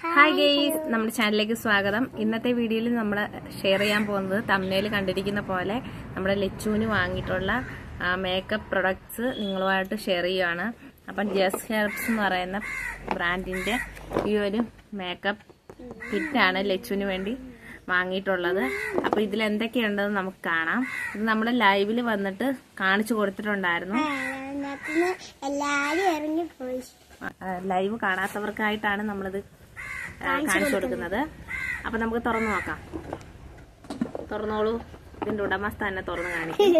Hi guys നമ്മുടെ ചാനലിലേക്ക് സ്വാഗതം ഇന്നത്തെ വീഡിയോയിൽ നമ്മൾ ഷെയർ ചെയ്യാൻ പോകുന്നത് തമ്മിൽ കണ്ടിരിക്കുന്ന പോലെ നമ്മുടെ ലച്ചുവിന് വാങ്ങിയിട്ടുള്ള മേക്കപ്പ് പ്രൊഡക്ട്സ് നിങ്ങളുമായിട്ട് ഷെയർ ചെയ്യുകയാണ് അപ്പം ജസ് ഹെർബ്സ് എന്ന് പറയുന്ന ബ്രാൻഡിന്റെ ഈ ഒരു മേക്കപ്പ് കിറ്റാണ് ലച്ചുവിന് വേണ്ടി വാങ്ങിയിട്ടുള്ളത് അപ്പോൾ ഇതിൽ എന്തൊക്കെയുണ്ടെന്ന് നമുക്ക് കാണാം ഇത് നമ്മൾ ലൈവിൽ വന്നിട്ട് കാണിച്ചു കൊടുത്തിട്ടുണ്ടായിരുന്നു അതിനകത്തുനിന്ന് എല്ലാരും ഇറങ്ങിപ്പോയി ലൈവ് കാണാത്തവർക്കായിട്ടാണ് നമ്മളിത് ആ, കാണിച്ചു കൊടുക്കുന്നത് അപ്പൊ നമുക്ക് തുറന്നു നോക്കാം തുറന്നോളൂ ഇതിന്റെ ഉടമസ്ഥ തന്നെ തുറന്നു കാണിക്കും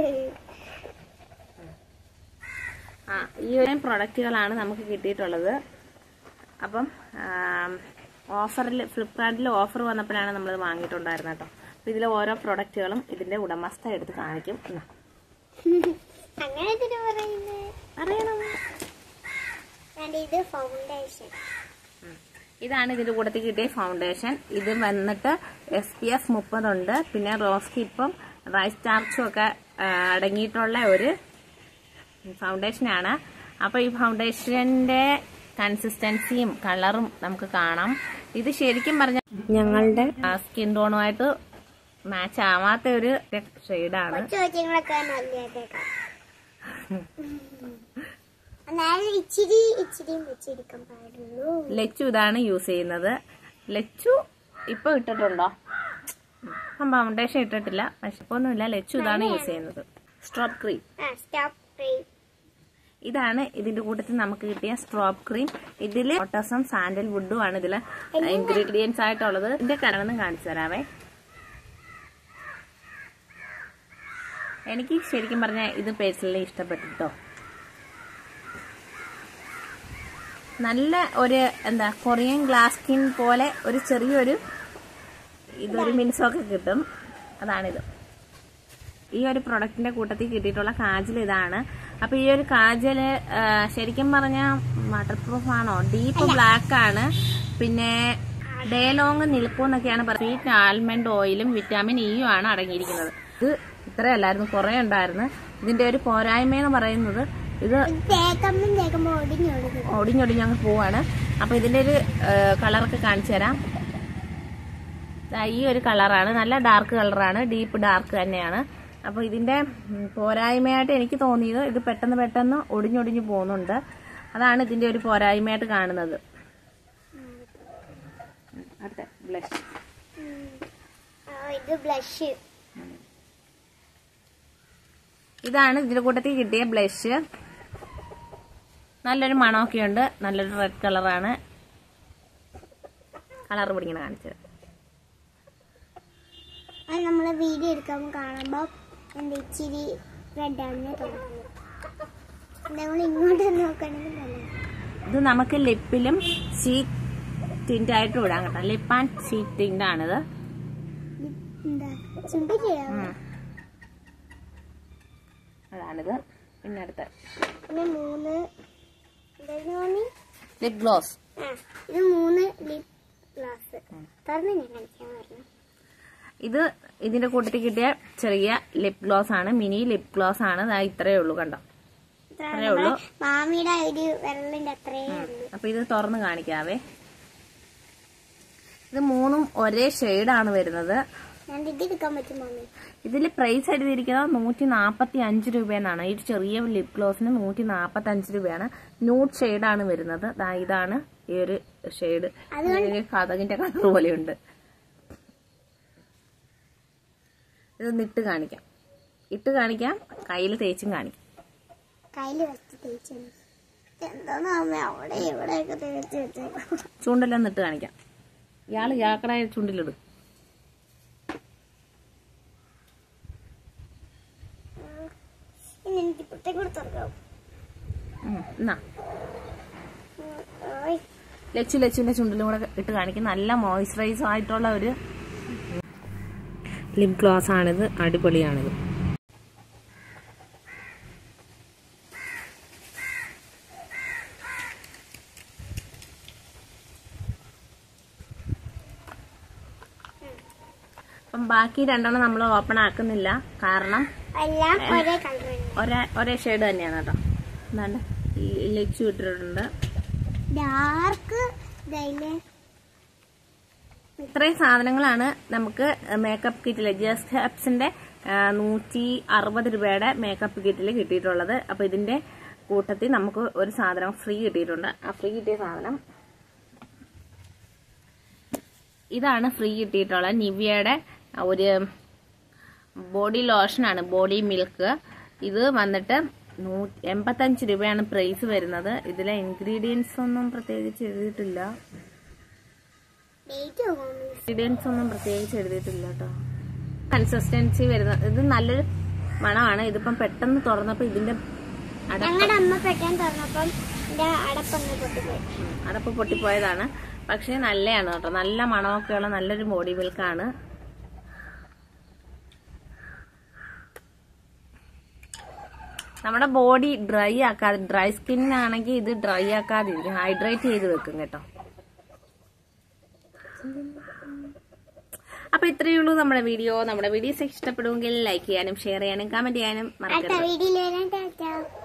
ആ ഈ ഒരു പ്രൊഡക്റ്റുകളാണ് നമുക്ക് കിട്ടിയിട്ടുള്ളത് അപ്പം ഓഫറിൽ ഫ്ലിപ്കാർട്ടിൽ ഓഫർ വന്നപ്പോഴാണ് നമ്മളിത് വാങ്ങിയിട്ടുണ്ടായിരുന്നത് കേട്ടോ അപ്പൊ ഇതിലെ ഓരോ പ്രൊഡക്റ്റുകളും ഇതിന്റെ ഉടമസ്ഥ എടുത്ത് കാണിക്കും എന്നാ, അങ്ങനെ ഇതിന് പറയുന്നത് അറിയണം ഞാൻ ഇത് ഫൗണ്ടേഷൻ ഇതാണ് ഇതിന്റെ കൂട്ടത്തിൽ കിട്ടിയ ഫൗണ്ടേഷൻ ഇത് വന്നിട്ട് എസ് പി എഫ് മുപ്പതുണ്ട് പിന്നെ റോസ് കിപ്പും റൈസ് സ്റ്റാർച്ചും ഒക്കെ ആ, അടങ്ങിയിട്ടുള്ള ഒരു ഫൗണ്ടേഷനാണ് അപ്പൊ ഈ ഫൗണ്ടേഷന്റെ കൺസിസ്റ്റൻസിയും കളറും നമുക്ക് കാണാം ഇത് ശരിക്കും പറഞ്ഞ ഞങ്ങളുടെ സ്കിൻ ടോണുമായിട്ട് മാച്ച് ആവാത്ത ഒരു ഷെയ്ഡാണ് ചോദ്യങ്ങളൊക്കെ നല്ലതേക്കാം എന്നാലും ഇച്ചിരി ഇച്ചിരിയും വെച്ചെടുക്കാൻ പാടുള്ളൂ ലച്ചു ഇതാണ് യൂസ് ചെയ്യുന്നത് ലച്ചു ഇപ്പൊ ഇട്ടിട്ടുണ്ടോ ഇപ്പം ഫൗണ്ടേഷൻ ഇട്ടിട്ടില്ല വിശപ്പൊന്നുമില്ല ലച്ചു ഇതാണ് യൂസ് ചെയ്യുന്നത് സ്ട്രോപ്പ് ക്രീം ആ സ്റ്റോപ്പ് ഫ്രീ ഇതാണ് ഇതിന്റെ കൂട്ടത്തിൽ നമുക്ക് കിട്ടിയ സ്ട്രോപ്പ് ക്രീം ഇതില് ലോട്ടസും സാൻഡൽ വുഡും ആണ് ഇതില് ഇൻഗ്രീഡിയൻസ് ആയിട്ടുള്ളത് ഇതിന്റെ കരണെന്ന് കാണിച്ചു തരാവേ എനിക്ക് ശരിക്കും പറഞ്ഞാൽ ഇത് പേഴ്സണലി ഇഷ്ടപ്പെട്ടിട്ടോ നല്ല ഒരു എന്താ കൊറിയൻ ഗ്ലാസ് സ്കിൻ പോലെ ഒരു ചെറിയൊരു ഇതൊരു മിനുസമൊക്കെ കിട്ടും അതാണിത് ഈ ഒരു പ്രൊഡക്റ്റിന്റെ കൂട്ടത്തിൽ കിട്ടിയിട്ടുള്ള കാജൽ ഇതാണ് അപ്പൊ ഈ ഒരു കാജല് ആ, ശരിക്കും പറഞ്ഞാൽ വാട്ടർ പ്രൂഫ് ആണോ ഡീപ്പ് ബ്ലാക്ക് ആണ് പിന്നെ ഡേ ലോങ് നിൽക്കും എന്നൊക്കെയാണ് പറയുന്നത് ആൽമണ്ട് ഓയിലും വിറ്റാമിൻ ഇയും ആണ് അടങ്ങിയിരിക്കുന്നത് ഇത് ഇത്രയല്ലായിരുന്നു കുറെ ഉണ്ടായിരുന്നു ഇതിന്റെ ഒരു പോരായ്മ എന്ന് പറയുന്നത് ഇത് തേക്കുമ്പം തേക്കുമ്പോ ഒടിഞ്ഞൊടുക്കും ഒടിഞ്ഞൊടിഞ്ഞ് അങ്ങ് പോവാണ് അപ്പൊ ഇതിന്റെ ഒരു കളറൊക്കെ കാണിച്ചു തരാം ദാ ഈ ഒരു കളറാണ് നല്ല ഡാർക്ക് കളറാണ് ഡീപ്പ് ഡാർക്ക് തന്നെയാണ് അപ്പൊ ഇതിന്റെ ഉം, പോരായ്മയായിട്ട് എനിക്ക് തോന്നിയത് ഇത് പെട്ടെന്ന് പെട്ടെന്ന് ഒടിഞ്ഞൊടിഞ്ഞ് പോകുന്നുണ്ട് അതാണ് ഇതിന്റെ ഒരു പോരായ്മയായിട്ട് കാണുന്നത് അടുത്ത ബ്ലഷ് ഇത് ബ്ലഷ് ഇതാണ് ഇതിന്റെ കൂട്ടത്തിൽ കിട്ടിയ ബ്ലഷ് നല്ലൊരു മണമൊക്കെ ഉണ്ട് നല്ലൊരു റെഡ് കളറാണ് കളർ പിടിക്കണ കാണിച്ചത് അത് നമ്മള് വീഡിയോ എടുക്കുമ്പോൾ കാണുമ്പോൾ എന്താ ഇച്ചിരി റെഡാണെന്ന് തോന്നുന്നു നമ്മൾ ഇങ്ങോട്ട് നോക്കണമെങ്കിൽ നല്ലത് ഇത് നമുക്ക് ലിപ്പിലും ചീക്ക് ടിന്റ് ആയിട്ട് ഇടാം കേട്ടോ ലിപ്പ് ആൻഡ് ചീക്ക് ടിന്റ് ആണിത് എന്താ ചുണ്ടി ചെയ്യാം ഉം. അതാണിത് പിന്നെ അടുത്ത പിന്നെ മൂന്ന് എന്തായിരുന്നു മമ്മി? ലിപ് ഗ്ലോസ് ആ ഇത് മൂന്ന് ലിപ് ഗ്ലാസ് തുറന്ന് ഞാൻ കാണിക്കാൻ പറഞ്ഞു ഇത് ഇതിന്റെ കൂട്ടത്തിൽ കിട്ടിയ ചെറിയ ലിപ് ഗ്ലോസ് ആണ് മിനി ലിപ് ഗ്ലോസ് ആണ് ദാ ഇത്രയേ ഉള്ളൂ കണ്ടോ ഇത്രയാണ് അത്രേ ഉള്ളൂ. നമ്മുടെ മാമിയുടെ ഒരു വിരലിന്റെ അത്രേ ഉള്ളൂ അപ്പൊ ഇത് തുറന്ന് കാണിക്കാവേ ഇത് മൂന്നും ഒരേ ഷെയ്ഡാണ് വരുന്നത് ഞാൻ ഇത് എടുക്കാൻ പറ്റും മമ്മി ഇതിൽ പ്രൈസ് എഴുതിയിരിക്കുന്നത് നൂറ്റി നാൽപ്പത്തി അഞ്ച് രൂപയെന്നാണ് ഈ ചെറിയ ലിപ് ഗ്ലോസിന് നൂറ്റി നാൽപ്പത്തി അഞ്ച് രൂപയാണ് ന്യൂഡ് ഷെയ്ഡാണ് വരുന്നത് ദാ ഇതാണ് ഈ ഒരു ഷെയ്ഡ് കഥകിന്റെ കളർ പോലെയുണ്ട് ഇതൊന്ന് ഇട്ട് കാണിക്കാം ഇട്ട് കാണിക്കാം കയ്യിൽ തേച്ചും കാണിക്കാം കയ്യില് വെച്ച് തേച്ചു എന്താന്ന് അമ്മ അവിടെ ഇവിടെയൊക്കെ തേച്ച് വെച്ചേക്കും ചൂണ്ടെല്ലാം ഇട്ട് കാണിക്കാം ഇയാള് ഇയാക്കടെ ചുണ്ടിലിടും ഇനി എനിക്ക് പുറത്തേക്ക് കൂടെ തുറക്കാം ഉം, എന്നാ ഉം, ഓയ്. ലച്ചു ലച്ചുവിന്റെ ചുണ്ടിലും കൂടെ ഇട്ട് കാണിക്കും നല്ല മോയ്സ്ചറൈസ് ആയിട്ടുള്ള ഒരു ലിപ് ഗ്ലോസ് ആണിത് അടിപൊളിയാണിത് അപ്പം ബാക്കി രണ്ടെണ്ണം നമ്മൾ ഓപ്പൺ ആക്കുന്നില്ല കാരണം എല്ലാം ഒരേ കളർ ഒരേ ഒരേ ഷെയ്ഡ് തന്നെയാണ് കേട്ടോ എന്താണ്ട് ലച്ചു ഇട്ടിട്ടുണ്ട് ഡാർക്ക് ഇതായില്ലേ ഇത്രയും സാധനങ്ങളാണ് നമുക്ക് മേക്കപ്പ് കിറ്റിൽ ജസ്റ്റ് ഹെപ്സിന്റെ നൂറ്റി അറുപത് രൂപയുടെ മേക്കപ്പ് കിറ്റിൽ കിട്ടിയിട്ടുള്ളത് അപ്പൊ ഇതിന്റെ കൂട്ടത്തിൽ നമുക്ക് ഒരു സാധനം ഫ്രീ കിട്ടിയിട്ടുണ്ട് ആ ഫ്രീ കിട്ടിയ സാധനം ഇതാണ് ഫ്രീ കിട്ടിയിട്ടുള്ള നിവിയയുടെ ഒരു ബോഡി ലോഷനാണ് ബോഡി മിൽക്ക് ഇത് വന്നിട്ട് നൂ എൺപത്തഞ്ച് രൂപയാണ് പ്രൈസ് വരുന്നത് ഇതിലെ ഇൻഗ്രീഡിയൻസ് ഒന്നും പ്രത്യേകിച്ച് എഴുതിയിട്ടില്ല ഡേറ്റ് നോക്കാം ഇൻഗ്രീഡിയൻസ് ഒന്നും പ്രത്യേകിച്ച് എഴുതിയിട്ടില്ല കേട്ടോ കൺസിസ്റ്റൻസി വരുന്നത് ഇത് നല്ലൊരു മണമാണ് ഇതിപ്പം പെട്ടെന്ന് തുറന്നപ്പോൾ ഇതിന്റെ അടപ്പ് ഞങ്ങളുടെ അമ്മ പെട്ടെന്ന് തുറന്നപ്പം എന്റെ അടപ്പങ്ങ് പൊട്ടിപ്പോയി ഉം, അടപ്പ് പൊട്ടിപ്പോയതാണ് പക്ഷേ നല്ലതാണ് കേട്ടോ നല്ല മണമൊക്കെയുള്ള നല്ലൊരു ബോഡി മിൽക്കാണ് നമ്മുടെ ബോഡി ഡ്രൈ ആക്കാതെ ഡ്രൈ സ്കിന്നാണെങ്കിൽ ഇത് ഡ്രൈ ആക്കാതിരിക്കും ഹൈഡ്രേറ്റ് ചെയ്ത് വെക്കും കേട്ടോ അപ്പൊ ഇത്രയേ ഉള്ളൂ നമ്മുടെ വീഡിയോ നമ്മുടെ വീഡിയോസ് ഇഷ്ടപ്പെടുമെങ്കിൽ ലൈക്ക് ചെയ്യാനും ഷെയർ ചെയ്യാനും കമന്റ് ചെയ്യാനും അടുത്ത മറക്കരുത് വീഡിയോയിൽ വരാൻ ടാറ്റാ